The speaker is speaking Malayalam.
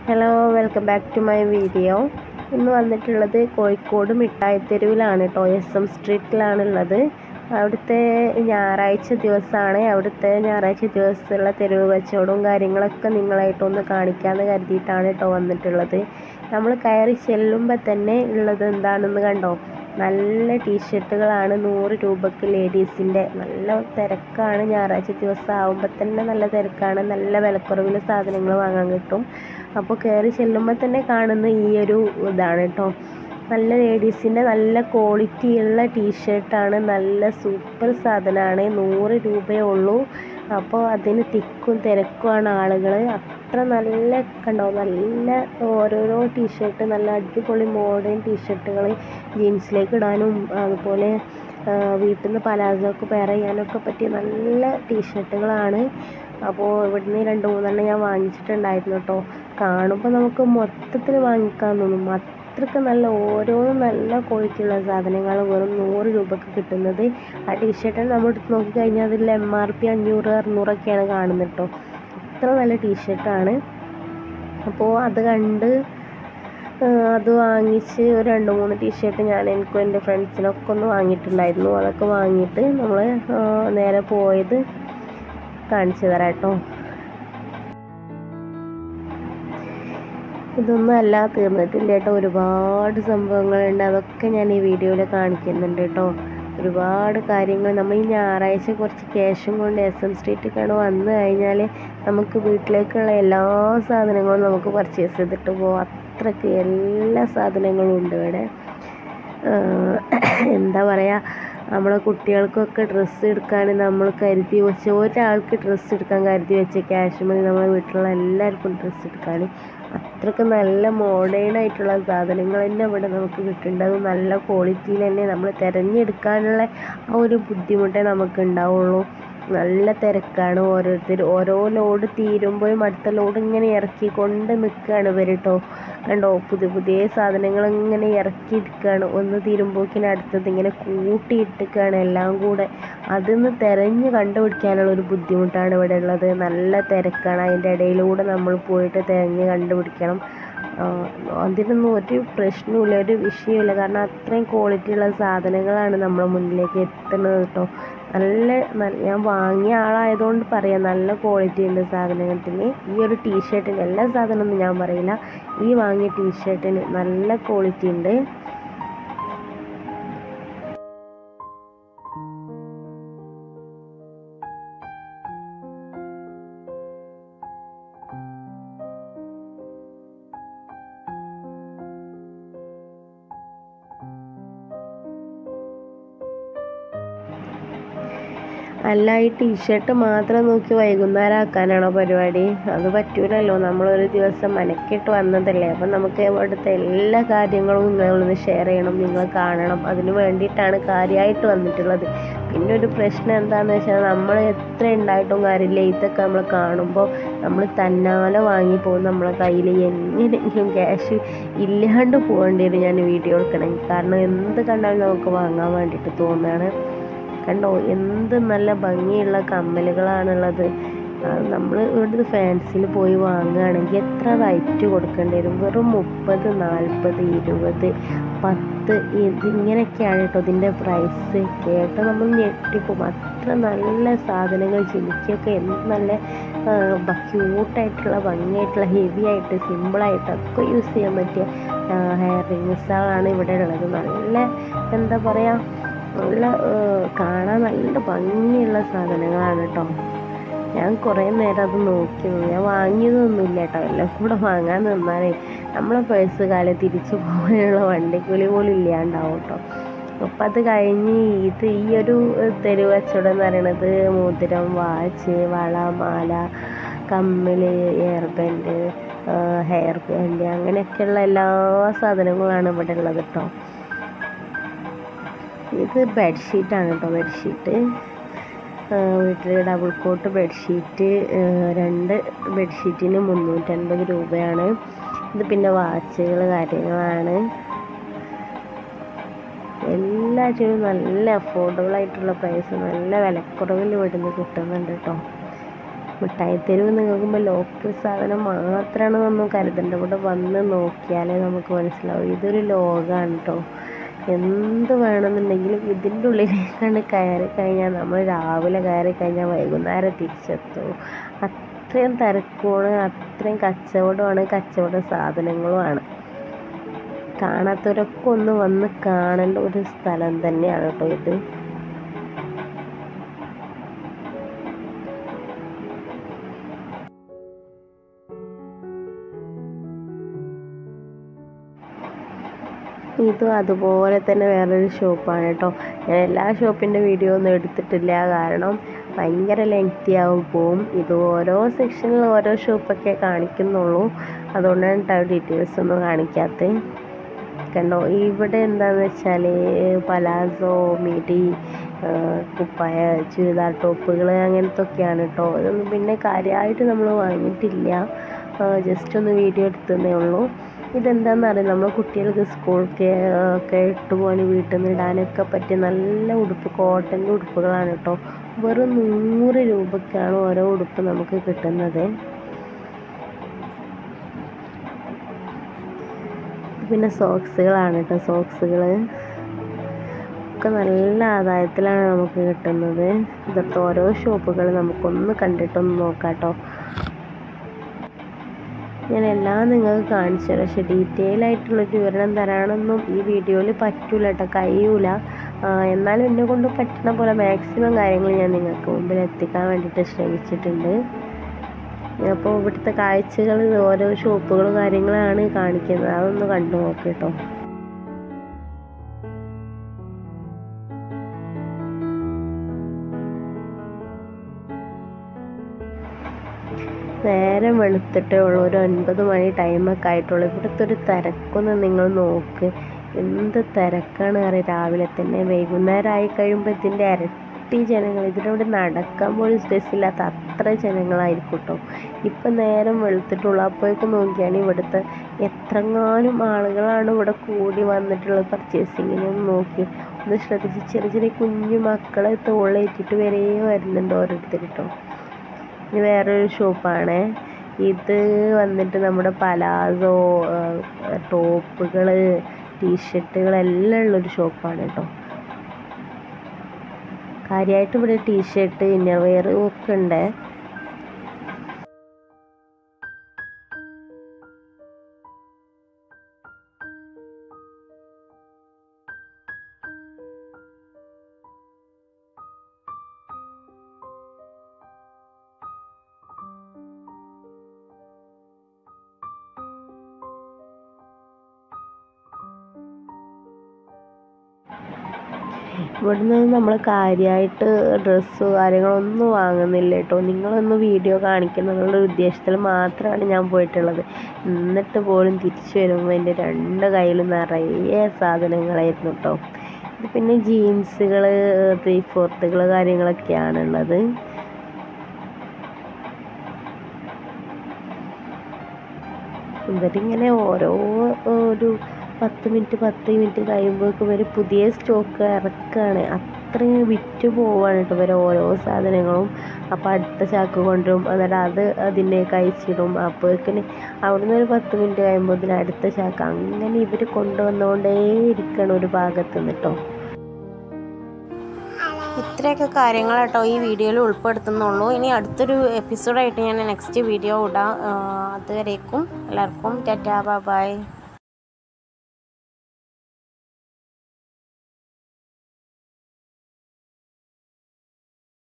hello welcome back to my video ഇന്ന് വന്നിട്ടുള്ളത് കോഴിക്കോട് മിഠായിത്തെരുവിലാണ് കേട്ടോ എസ് എം സ്ട്രീറ്റിലാണുള്ളത് അവിടുത്തെ ഞായറാഴ്ച ദിവസമാണ് അവിടുത്തെ ഞായറാഴ്ച ദിവസമുള്ള തെരുവ് കച്ചവടവും കാര്യങ്ങളൊക്കെ നിങ്ങളായിട്ടൊന്ന് കാണിക്കാമെന്ന് കരുതിയിട്ടാണ് കേട്ടോ വന്നിട്ടുള്ളത് നമ്മൾ കയറി ചെല്ലുമ്പോൾ തന്നെ ഉള്ളത് എന്താണെന്ന് കണ്ടോ നല്ല ടീഷർട്ടുകളാണ് നൂറ് രൂപക്ക് ലേഡീസിൻ്റെ നല്ല തിരക്കാണ് ഞായറാഴ്ച ദിവസം ആകുമ്പോൾ തന്നെ നല്ല തിരക്കാണ് നല്ല വിലക്കുറവിൽ സാധനങ്ങൾ വാങ്ങാൻ കിട്ടും അപ്പോൾ കയറി ചെല്ലുമ്പോൾ തന്നെ കാണുന്ന ഈ ഒരു ഇതാണ് കേട്ടോ നല്ല ലേഡീസിൻ്റെ നല്ല ക്വാളിറ്റിയുള്ള ടീഷർട്ടാണ് നല്ല സൂപ്പർ സാധനമാണ് നൂറ് രൂപയേ ഉള്ളൂ അപ്പോൾ അതിന് തിക്കും തിരക്കുമാണ് ആളുകൾ അത്ര നല്ല കണ്ടോ നല്ല ഓരോരോ ടീഷർട്ട് നല്ല അടിപൊളി മോഡേൺ ടീഷർട്ടുകൾ ജീൻസിലേക്ക് ഇടാനും അതുപോലെ വീട്ടിൽ നിന്ന് പലാസോ ഒക്കെ പെയർ ചെയ്യാനൊക്കെ പറ്റിയ നല്ല ടീഷർട്ടുകളാണ് അപ്പോൾ ഇവിടുന്ന് രണ്ട് മൂന്നെണ്ണം ഞാൻ വാങ്ങിച്ചിട്ടുണ്ടായിരുന്നു കേട്ടോ കാണുമ്പോൾ നമുക്ക് മൊത്തത്തിൽ വാങ്ങിക്കാൻ തോന്നും അത്രയ്ക്ക് നല്ല ഓരോന്നും നല്ല ക്വാളിറ്റിയുള്ള സാധനങ്ങൾ വെറും നൂറ് രൂപക്ക് കിട്ടുന്നത് ആ ടീഷർട്ട് നമ്മൾ എടുത്ത് നോക്കിക്കഴിഞ്ഞാൽ അതിൽ എം ആർ പി അഞ്ഞൂറ് അറുന്നൂറൊക്കെയാണ് കാണുന്നത് കേട്ടോ അത്ര നല്ല ടീഷർട്ടാണ് അപ്പോൾ അത് കണ്ട് അത് വാങ്ങിച്ച് ഒരു രണ്ട് മൂന്ന് ടീഷർട്ട് ഞാൻ എനിക്കും എൻ്റെ ഫ്രണ്ട്സിനൊക്കെ ഒന്ന് വാങ്ങിയിട്ടുണ്ടായിരുന്നു അതൊക്കെ വാങ്ങിയിട്ട് നമ്മൾ നേരെ പോയത് കാണിച്ചു തരാം കേട്ടോ ഇതൊന്നും അല്ല തീർന്നിട്ടില്ല കേട്ടോ ഒരുപാട് സംഭവങ്ങളുണ്ട് അതൊക്കെ ഞാൻ ഈ വീഡിയോയിൽ കാണിക്കുന്നുണ്ട് കേട്ടോ ഒരുപാട് കാര്യങ്ങൾ നമ്മൾ ഈ ഞായറാഴ്ച കുറച്ച് ക്യാഷും കൊണ്ട് എസ് എം സ്ട്രീറ്റിലേക്കാണ് വന്നു കഴിഞ്ഞാൽ നമുക്ക് വീട്ടിലേക്കുള്ള എല്ലാ സാധനങ്ങളും നമുക്ക് പർച്ചേസ് ചെയ്തിട്ട് പോകാം അത്രയ്ക്ക് എല്ലാ സാധനങ്ങളും ഉണ്ട് ഇവിടെ എന്താ പറയുക നമ്മളെ കുട്ടികൾക്കൊക്കെ ഡ്രസ്സ് എടുക്കാൻ നമ്മൾ കരുതി വെച്ച് ഒരാൾക്ക് ഡ്രസ്സ് എടുക്കാൻ കരുതി വെച്ച ക്യാഷ് മതി നമ്മളെ വീട്ടിലുള്ള എല്ലാവർക്കും ഡ്രസ്സ് എടുക്കാൻ അത്രയ്ക്ക് നല്ല മോഡേൺ ആയിട്ടുള്ള സാധനങ്ങൾ തന്നെ ഇവിടെ നമുക്ക് കിട്ടുന്നുണ്ട് അത് നല്ല ക്വാളിറ്റിയിൽ തന്നെ നമ്മൾ തിരഞ്ഞെടുക്കാനുള്ള ആ ഒരു ബുദ്ധിമുട്ടേ നമുക്ക് ഉണ്ടാവുള്ളൂ നല്ല തിരക്കാണ് ഓരോരുത്തർ ഓരോ ലോഡ് തീരുമ്പോഴും അടുത്ത ലോഡ് ഇങ്ങനെ ഇറക്കിക്കൊണ്ട് നിൽക്കുകയാണ് ഇവർ കേട്ടോ കണ്ടോ പുതിയ പുതിയ സാധനങ്ങൾ ഇങ്ങനെ ഇറക്കിയെടുക്കുകയാണ് ഒന്ന് തീരുമ്പോക്കിന് അടുത്തത് ഇങ്ങനെ കൂട്ടിയിട്ടിക്കുകയാണ് എല്ലാം കൂടെ അതൊന്ന് തിരഞ്ഞ് കണ്ടുപിടിക്കാനുള്ള ഒരു ബുദ്ധിമുട്ടാണ് ഇവിടെ ഉള്ളത് നല്ല തിരക്കാണ് അതിൻ്റെ ഇടയിലൂടെ നമ്മൾ പോയിട്ട് തിരഞ്ഞ് കണ്ടുപിടിക്കണം അതിനൊന്നും ഒരു പ്രശ്നമില്ല ഒരു വിഷയമില്ല കാരണം അത്രയും ക്വാളിറ്റിയുള്ള സാധനങ്ങളാണ് നമ്മുടെ മുന്നിലേക്ക് എത്തുന്നത് കേട്ടോ നല്ല ഞാൻ വാങ്ങിയ ആളായതുകൊണ്ട് പറയാം നല്ല ക്വാളിറ്റി ഉണ്ട് സാധനത്തിന് ഈ ഒരു ടീഷർട്ടിന് എല്ലാ സാധനമൊന്നും ഞാൻ പറയില്ല ഈ വാങ്ങിയ ടീഷർട്ടിന് നല്ല ക്വാളിറ്റി ഉണ്ട് അല്ല ഈ ടീഷർട്ട് മാത്രം നോക്കി വൈകുന്നേരം ആക്കാനാണോ പരിപാടി അത് പറ്റൂലല്ലോ നമ്മളൊരു ദിവസം മനക്കിട്ട് വന്നതല്ലേ അപ്പം നമുക്ക് ഇവിടുത്തെ എല്ലാ കാര്യങ്ങളും നിങ്ങളൊന്ന് ഷെയർ ചെയ്യണം നിങ്ങൾ കാണണം അതിന് വേണ്ടിയിട്ടാണ് കാര്യമായിട്ട് വന്നിട്ടുള്ളത് പിന്നെ ഒരു പ്രശ്നം എന്താണെന്ന് വെച്ചാൽ നമ്മൾ എത്ര ഉണ്ടായിട്ടും കാര്യമില്ല ഇതൊക്കെ നമ്മൾ കാണുമ്പോൾ നമ്മൾ തന്നാലെ വാങ്ങിപ്പോകും നമ്മളെ കയ്യിൽ എങ്ങനെയെങ്കിലും ക്യാഷ് ഇല്ലാണ്ട് പോകേണ്ടി വരും ഞാൻ വീഡിയോ എടുക്കണമെങ്കിൽ കാരണം എന്ത് കണ്ടാലും നമുക്ക് വാങ്ങാൻ വേണ്ടിയിട്ട് തോന്നുകയാണ് കണ്ടോ എന്ത് നല്ല ഭംഗിയുള്ള കമ്മലുകളാണുള്ളത് നമ്മൾ ഇവിടുത്തെ ഫാൻസിൽ പോയി വാങ്ങുകയാണെങ്കിൽ എത്ര റേറ്റ് കൊടുക്കേണ്ടി വരും വെറും മുപ്പത് നാൽപ്പത് ഇരുപത് പത്ത് ഇതിങ്ങനെയൊക്കെയാണ് കേട്ടോ ഇതിൻ്റെ പ്രൈസ് കേട്ടോ നമ്മൾ ഞെട്ടിപ്പോകും അത്ര നല്ല സാധനങ്ങൾ ജിമിക്കൊക്കെ എന്ത് നല്ല ക്യൂട്ടായിട്ടുള്ള ഭംഗിയായിട്ടുള്ള ഹെവി ആയിട്ട് സിമ്പിളായിട്ട് ഒക്കെ യൂസ് ചെയ്യാൻ പറ്റിയ ഹെയർ റിങ്സുകളാണ് ഇവിടെ ഉള്ളത് നല്ല എന്താ പറയുക നല്ല കാണാൻ നല്ല ഭംഗിയുള്ള സാധനങ്ങളാണ് കേട്ടോ ഞാൻ കുറേ നേരം അത് നോക്കി ഞാൻ വാങ്ങിയതൊന്നുമില്ല കേട്ടോ എല്ലാം കൂടെ വാങ്ങാൻ നിന്നാലേ നമ്മളെ പേഴ്സ് കാലം തിരിച്ചു പോകാനുള്ള വണ്ടിക്കൂലി പോലും ഇല്ലാണ്ടാവും കേട്ടോ അപ്പം അത് കഴിഞ്ഞ് ഇത് ഈ ഒരു തെരുവ് കച്ചവടം എന്ന് പറയണത് മോതിരം വാച്ച് വള മാല കമ്മൽ എയർ ബാൻഡ് ഹെയർ ബാൻഡ് അങ്ങനെയൊക്കെയുള്ള എല്ലാ സാധനങ്ങളാണ് ഇവിടെ ഉള്ളത് കേട്ടോ ഇത് ബെഡ്ഷീറ്റാണ് കേട്ടോ ബെഡ്ഷീറ്റ് വീട്ടിൽ ഡബിൾ കോട്ട് ബെഡ്ഷീറ്റ് രണ്ട് ബെഡ്ഷീറ്റിന് മുന്നൂറ്റൻപത് രൂപയാണ് ഇത് പിന്നെ വാച്ചുകൾ കാര്യങ്ങളാണ് എല്ലാറ്റിനും നല്ല അഫോർഡബിൾ ആയിട്ടുള്ള പ്രൈസ് നല്ല വിലക്കുറവിൽ ഇവിടുന്ന് കിട്ടുന്നുണ്ട് കേട്ടോ മിഠായി തെരുവ് എന്ന് കേൾക്കുമ്പോൾ ലോക്കൽ സാധനം മാത്രമാണെന്നൊന്നും കരുതണ്ട ഇവിടെ വന്ന് നോക്കിയാലേ നമുക്ക് മനസ്സിലാവും ഇതൊരു ലോകമാണ് കേട്ടോ എന്ത് വേണമെന്നുണ്ടെങ്കിലും ഇതിൻ്റെ ഉള്ളിലേക്കാണ് കയറി കഴിഞ്ഞാൽ നമ്മൾ രാവിലെ കയറി കഴിഞ്ഞാൽ വൈകുന്നേരം തിരിച്ചെത്തും അത്രയും തിരക്കുമാണ് അത്രയും കച്ചവടമാണ് കച്ചവട സാധനങ്ങളുമാണ് കാണാത്തവരൊക്കെ ഒന്ന് വന്ന് കാണേണ്ട ഒരു സ്ഥലം തന്നെയാണ് കേട്ടോ ഇത് ഇതും അതുപോലെ തന്നെ വേറൊരു ഷോപ്പാണ് കേട്ടോ ഞാൻ എല്ലാ ഷോപ്പിൻ്റെ വീഡിയോ ഒന്നും എടുത്തിട്ടില്ല കാരണം ഭയങ്കര ലെങ്തി ആവും പോവും ഇത് ഓരോ സെക്ഷനിൽ ഓരോ ഷോപ്പൊക്കെ കാണിക്കുന്നുള്ളൂ അതുകൊണ്ടാണ് കേട്ടോ ഡീറ്റെയിൽസ് ഒന്നും കാണിക്കാത്തത് കണ്ടോ ഇവിടെ എന്താണെന്ന് വെച്ചാൽ പലാസോ മിഡി കുപ്പായ ചുരിദാർ ടോപ്പുകൾ അങ്ങനത്തെ ഒക്കെയാണ് കേട്ടോ ഇതൊന്നും പിന്നെ കാര്യമായിട്ട് നമ്മൾ വാങ്ങിയിട്ടില്ല ജസ്റ്റ് ഒന്ന് വീഡിയോ എടുത്തതേ ഉള്ളൂ ഇതെന്താണെന്ന് അറിയാം നമ്മൾ കുട്ടികൾക്ക് സ്കൂൾക്ക് ഒക്കെ ഇട്ട് പോകാൻ വീട്ടിൽ നിന്ന് ഇടാനൊക്കെ പറ്റിയ നല്ല ഉടുപ്പ് കോട്ടൻ്റെ ഉടുപ്പുകളാണ് കേട്ടോ വെറും നൂറ് രൂപയ്ക്കാണ് ഓരോ ഉടുപ്പ് നമുക്ക് കിട്ടുന്നത് പിന്നെ സോക്സുകളാണ് കേട്ടോ സോക്സുകൾ ഒക്കെ നല്ല ആദായത്തിലാണ് നമുക്ക് കിട്ടുന്നത് ഇതൊക്കെ ഓരോ ഷോപ്പുകൾ നമുക്കൊന്ന് കണ്ടിട്ടൊന്ന് നോക്കാം കേട്ടോ ഞാൻ എല്ലാം നിങ്ങൾക്ക് കാണിച്ചു തരാം പക്ഷെ ഡീറ്റെയിൽ ആയിട്ടുള്ളൊരു വിവരണം തരാനൊന്നും ഈ വീഡിയോയിൽ പറ്റൂല കേട്ടോ കഴിയൂല എന്നാലും എന്നെ കൊണ്ട് പറ്റുന്ന പോലെ മാക്സിമം കാര്യങ്ങൾ ഞാൻ നിങ്ങൾക്ക് മുമ്പിൽ എത്തിക്കാൻ വേണ്ടിയിട്ട് ശ്രമിച്ചിട്ടുണ്ട് അപ്പോൾ ഇവിടുത്തെ കാഴ്ചകൾ ഓരോ ഷോപ്പുകളും കാര്യങ്ങളാണ് കാണിക്കുന്നത് അതൊന്ന് കണ്ടു നോക്കി കേട്ടോ നേരം വെളുത്തിട്ടേ ഉള്ളൂ ഒരു ഒൻപത് മണി ടൈമൊക്കെ ആയിട്ടുള്ളൂ ഇവിടുത്തെ ഒരു തിരക്കൊന്ന് നിങ്ങൾ നോക്ക് എന്ത് തിരക്കാണ് അറിയാം രാവിലെ തന്നെ വൈകുന്നേരം ആയി കഴിയുമ്പോൾ ഇതിൻ്റെ ഇരട്ടി ജനങ്ങൾ ഇതിലൂടെ നടക്കാൻ പോലും സ്പേസ് ഇല്ലാത്ത അത്ര ജനങ്ങളായിരിക്കും കേട്ടോ ഇപ്പം നേരം വെളുത്തിട്ടുള്ളൂ അപ്പോഴേക്കും നോക്കിയാണ് ഇവിടുത്തെ എത്രങ്ങാനും ആളുകളാണ് ഇവിടെ കൂടി വന്നിട്ടുള്ളത് പർച്ചേസിങ്ങിന് നോക്കി ഒന്ന് ശ്രദ്ധിച്ച് ചെറിയ ചെറിയ കുഞ്ഞു മക്കളെ തോളേറ്റിട്ട് വരെ വരുന്നുണ്ട് ഓരോരുത്തർ കേട്ടോ ഇത് വേറൊരു ഷോപ്പാണ് ഇത് വന്നിട്ട് നമ്മുടെ പലാസോ ടോപ്പുകൾ ടീഷർട്ടുകൾ എല്ലാം ഉള്ളൊരു ഷോപ്പാണ് കേട്ടോ കാര്യമായിട്ട് ഇവിടെ ടീഷർട്ട് ഇന്നർ വെയർ ഒക്കെ ഉണ്ട് ഇവിടുന്ന് നമ്മൾ കാര്യമായിട്ട് ഡ്രസ്സ് കാര്യങ്ങളൊന്നും വാങ്ങുന്നില്ല കേട്ടോ നിങ്ങളൊന്ന് വീഡിയോ കാണിക്കുന്നുള്ള ഉദ്ദേശത്തിൽ മാത്രമാണ് ഞാൻ പോയിട്ടുള്ളത് എന്നിട്ട് പോലും തിരിച്ചു വരുമ്പോൾ എൻ്റെ രണ്ട് കയ്യിലും നിറയെ സാധനങ്ങളായിരുന്നു കേട്ടോ ഇത് പിന്നെ ജീൻസുകൾ ത്രീ ഫോർത്തുകൾ കാര്യങ്ങളൊക്കെയാണുള്ളത് ഇവരിങ്ങനെ ഓരോ ഒരു പത്ത് മിനിറ്റ് പത്ത് മിനിറ്റ് കഴിയുമ്പോഴേക്കും ഇവർ പുതിയ സ്റ്റോക്ക് ഇറക്കുകയാണ് അത്രയും വിറ്റ് പോവാണ് കേട്ടോ ഇവർ ഓരോ സാധനങ്ങളും അപ്പോൾ അടുത്ത ചാക്ക് കൊണ്ടുവരും എന്നിട്ട് അത് അതിൻ്റെ കഴിച്ചിടും അപ്പോഴേക്കിന് അവിടുന്ന് ഒരു പത്ത് മിനിറ്റ് കഴിയുമ്പോൾ അടുത്ത ചാക്ക് അങ്ങനെ ഇവർ കൊണ്ടുവന്നുകൊണ്ടേ ഇരിക്കണം ഒരു ഭാഗത്ത് നിന്ന് കേട്ടോ ഇത്രയൊക്കെ കാര്യങ്ങൾ കേട്ടോ ഈ വീഡിയോയിൽ ഉൾപ്പെടുത്തുന്നുള്ളൂ ഇനി അടുത്തൊരു എപ്പിസോഡായിട്ട് ഞാൻ നെക്സ്റ്റ് വീഡിയോ ഇടാം അതുവരേക്കും എല്ലാവർക്കും ടാറ്റാ ബൈ